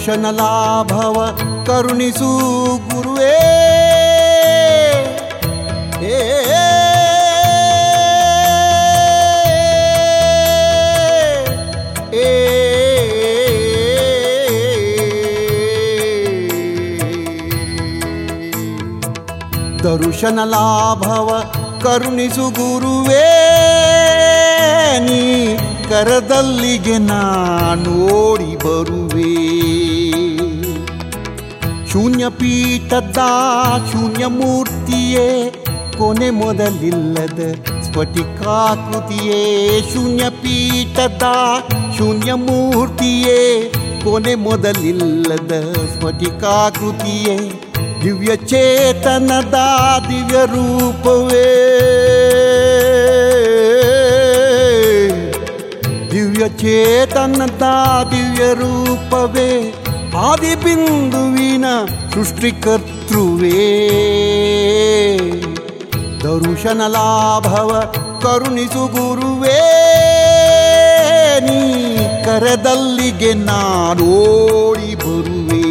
ದರುಶನ ಲಾಭವ ಕರುಣಿಸು ಗುರುವೇ ಏ ಏ ದರುಶನ ಲಾಭವ ಕರುಣಿಸು ಗುರುವೇ ನೀ ಕರದಲ್ಲಿಗೆ ನಾನೋಡಿ ಬರುವೆ ಶೂನ್ಯ ಪೀಠದ ಶೂನ್ಯ ಮೂರ್ತಿಯೇ ಕೊನೆ ಮೊದಲಿಲ್ಲದ ಸ್ಫಟಿಕಾಕೃತಿಯೇ ಶೂನ್ಯ ಪೀಠದ ಶೂನ್ಯ ಮೂರ್ತಿಯೇ ಕೊನೆ ಮೊದಲಿಲ್ಲದ ಸ್ಫಟಿಕಾಕೃತಿಯೇ ದಿವ್ಯ ಚೇತನದ ದಿವ್ಯ ರೂಪವೇ ದಿವ್ಯ ಚೇತನದ ದಿವ್ಯ ರೂಪವೇ ಆದಿಬಿಂದುವಿನ ಸೃಷ್ಟಿಕರ್ತೃವೇ ದರುಶನ ಲಾಭವ ಕರುಣಿಸು ಗುರುವೇ ನೀ ಕರದಲ್ಲಿಗೆ ನಾನೋಡಿ ಬರುವೆ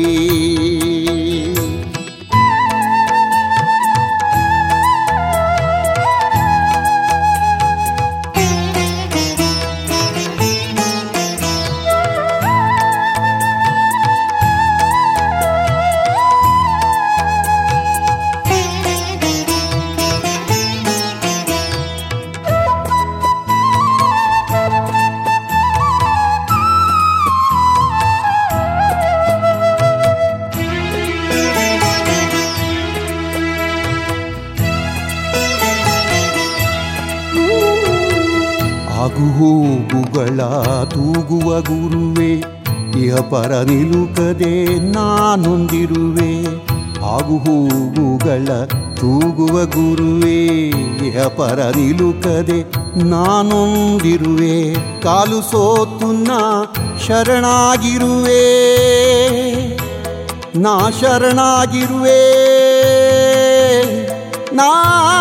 ಆಗು ಹೋಗುಗಳ ತೂಗುವ ಗುರುವೆ ಇಹ ಪರ ನಿಲುಕದೆ ನಾನೊಂದಿರುವೆ ಆಗು ಹೋಗುಗಳ ತೂಗುವ ಗುರುವೆ ಇಹ ಪರ ನಿಲುಕದೆ ನಾನೊಂದಿರುವೆ ಕಾಲು ಸೋತು ನಾ ಶರಣಾಗಿರುವೆ ನಾ ಶರಣಾಗಿರುವೆ ನಾ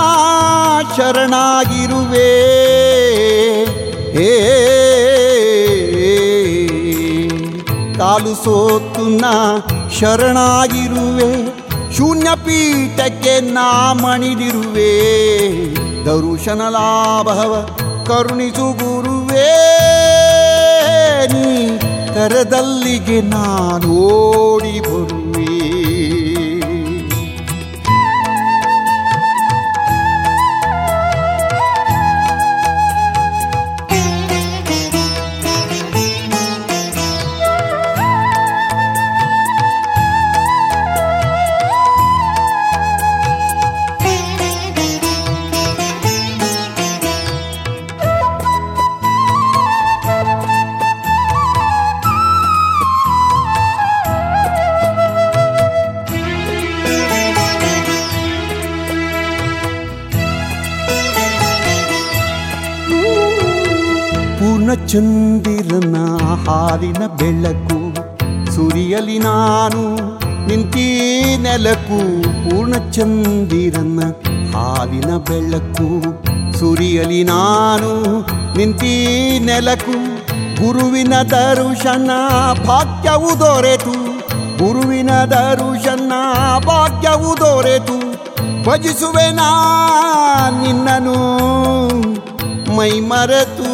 ಶರಣಾಗಿರುವೆ ಏ ಕಾಲು ಸೋತು ನಾ ಶರಣಾಗಿರುವೆ ಶೂನ್ಯ ಪೀಠಕ್ಕೆ ನಾ ಮಣಿದಿರುವೆ ದರುಶನ ಲಾಭವ ಕರುಣಿಸು ಗುರುವೇ ನೀ ಕರದಲ್ಲಿಗೆ ನಾನೋಡಿ ಬರುವೆ ಪೂರ್ಣಚಂದಿರನ ಹಾಲಿನ ಬೆಳಕು ಸುರಿಯಲಿ ನಾನು ನಿಂತೀ ನೆಲಕು ಪೂರ್ಣಚಂದಿರನ ಹಾಲಿನ ಬೆಳಕು ಸುರಿಯಲಿ ನಾನು ನಿಂತೀ ನೆಲಕು ಗುರುವಿನ ದರುಶನ ಭಾಗ್ಯವು ದೊರೆತು ಗುರುವಿನ ದರುಶನ ಭಾಗ್ಯವು ದೊರೆತು ಭಜಿಸುವೆ ನಾ ನಿನ್ನನು ಮೈ ಮರೆತು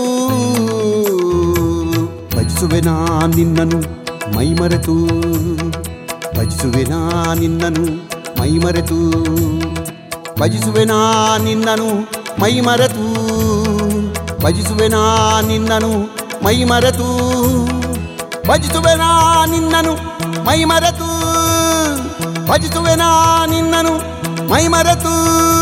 ಭಜಿಸುವೆ ನಾ ನಿನ್ನನು ಮೈ ಮರೆತು ಭಜಿಸುವೆ ನಾ ನಿನ್ನನು ಮೈ ಮರೆತು ಭಜಿಸುವೆ ನಾ ನಿನ್ನನು ಮೈ ಮರೆತು ಭಜಿಸುವೆ ನಾ ನಿನ್ನನು ಮೈ ಮರೆತು ಭಜಿಸುವೆ ನಾ ನಿನ್ನನು ಮೈ ಮರೆತು ಭಜಿಸುವೆ ನಾ ನಿನ್ನನು ಮೈ ಮರೆತು